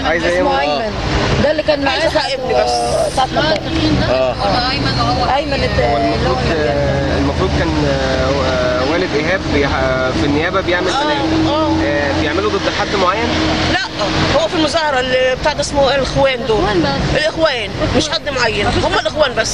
عايزة ايه؟ اسمه آه. ايمن ده اللي كان معايا عايزة حق ابني بس. ساعة ما اتضرب. اه ايمن الت- اللي هو المفروض اللي- آه، المفروض كان آه، آه، والد ايهاب بيح- في النيابه بيعمل بلاغ اه آه، بيعملوا ضد حد معين لا هو في المظاهرة اللي بتاع ده اسمه الاخوان دول الاخوان مش حد معين هم الاخوان بس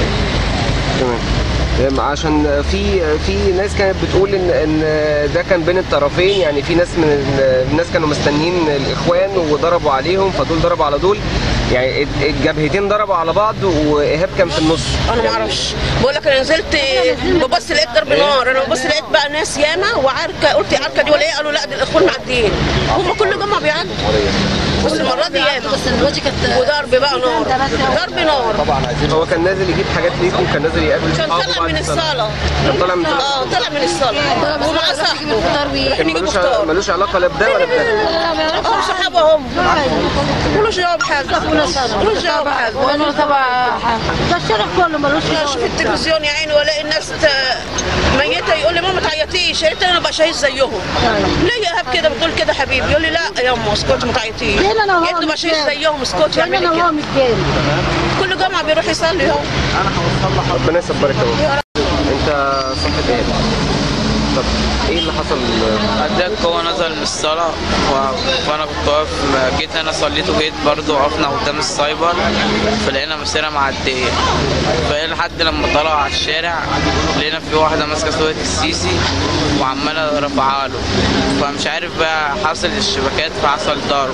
تمام آم، عشان في في ناس كانت بتقول ان ان ده كان بين الطرفين يعني في ناس من ال- الناس كانوا مستنيين الاخوان وضربوا عليهم فدول ضربوا على دول يعني الج- الجبهتين ضربوا على بعض وايهاب كان في النص انا ما اعرفش بقول لك انا نزلت ببص لقيت ضرب نار انا ببص لقيت بقى ناس ياما وعركه قلت عركه دي ولا ايه قالوا لا دي الاخوان معديين هم كل جمعه بيعدوا بس المره دي ياما بس دلوقتي كانت وضرب بقى نار ضرب نار هو كان نازل يجيب حاجات ليكم كان نازل يقابل كان صحابه طالع بعد من الصاله كان طالع من الصالة. اه طالع من الصاله ومع صاحبه الفطار رايحين يجيبوا ملوش فطار ملوش علاقه لا بده ولا بده اه صحابه هم ملوش دعوه بحاجه ملوش دعوه بحاجه وانا تبع ده الشارع كله ملوش لا اشوف التلفزيون يا عيني والاقي الناس ت- ميته يقول لي ماما تعيطيش يا ريت انا ابقى شهيد زيهم ليه يا ايهاب كده بتقول كده حبيبي يقول لي لا يا امه اسكتي ما تعيطيش ليه أنا يا وهو ريت ابقى شهيد متجاهل؟ زيهم اسكتي يعني اعملي انا كده هو متجاهل كل جمعه بيروح يصلي هو ربنا يصبرك يا رب انت صاحب ايه طب ايه اللي حصل عداك هو نزل من الصلاة و- وأنا كنت واقف جيت أنا صليت وجيت برضه وقفنا قدام السايبر فلقينا مسيرة معدية فإيه لحد لما طلع على الشارع لقينا في واحدة ماسكة صورة السيسي وعمالة رافعها له فمش عارف بقى حصل الشبكات فحصل ضرب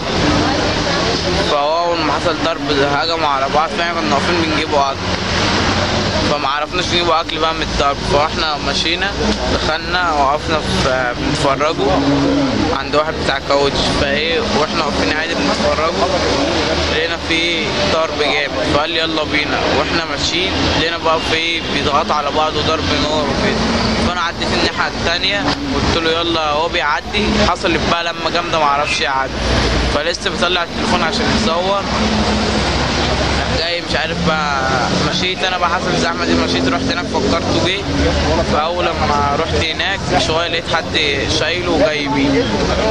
فهو أول ما حصل ضرب هجموا على بعض فاحنا كنا واقفين بنجيبوا أكل فما عرفناش نجيب اكل بقى من الضرب فاحنا مشينا دخلنا وقفنا في بنتفرجوا عند واحد بتاع كاوتش فايه واحنا واقفين عادي بنتفرجوا لقينا في ضرب جامد فقال لي يلا بينا واحنا ماشيين لقينا بقى في بيضغطوا على بعض وضرب نار وكده فانا عديت الناحيه التانية قلت له يلا هو بيعدي حصلت بقى لما جامده معرفش يعدي فلسه بيطلع التليفون عشان يصور جاي مش عارف بقى مشيت انا بقى حصل الزحمه دي مشيت رحت هناك فكرته جه فاول لما رحت هناك شويه لقيت حد شايله وجاي بيه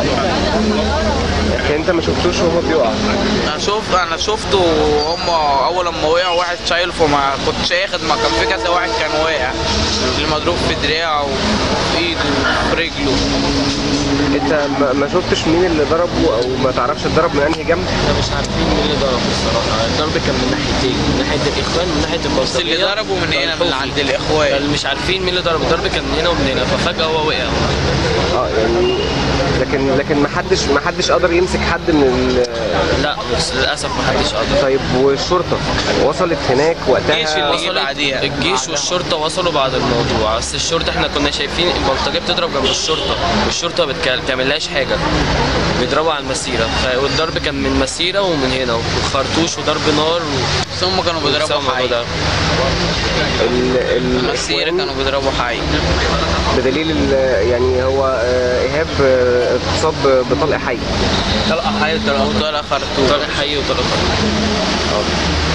يعني انت ما شفتوش وهو بيقع انا شوف انا شفته هم اول لما وقع واحد شايله فما كنتش ياخد ما كان في كذا واحد كان واقع اللي مضروب في دراعه وفي ايده وفي رجله انت ما- ما شفتش مين اللي ضربه او ما تعرفش اتضرب من انهي جنب احنا مش عارفين مين اللي ضربه الصراحه الضرب كان من ناحيتين من ناحيه الاخوان ومن ناحيه بس اللي البلطجيه ضربه من هنا من فالحوفي. عند الاخوان قال مش عارفين مين اللي ضرب الضرب كان من هنا ومن هنا ففجاه هو وقع اه يعني لكن لكن ما حدش ما حدش قدر يمسك حد من ال... لا بس للاسف ما حدش قدر طيب والشرطه وصلت هناك الجيش وقتها اللي- وصلت بعديها. الجيش والشرطه وصلوا بعد الموضوع بس الشرطه احنا كنا شايفين البلطجيه بتضرب جنب الشرطه والشرطه ما بتعملهاش حاجه بيضربوا على المسيره ف- والضرب كان من مسيره ومن هنا وخرطوش وضرب نار و... بس هم كانوا بيضربوا بسبب الموضوع حي ده. ال... ال... المسيرة كانوا بيضربوا حي بدليل ال... يعني هو آه، ايهاب آه، اتصاب بطلق حي طلقه حي وطلقه وطلع خرطوش طلقه حي وطلقه خرطوش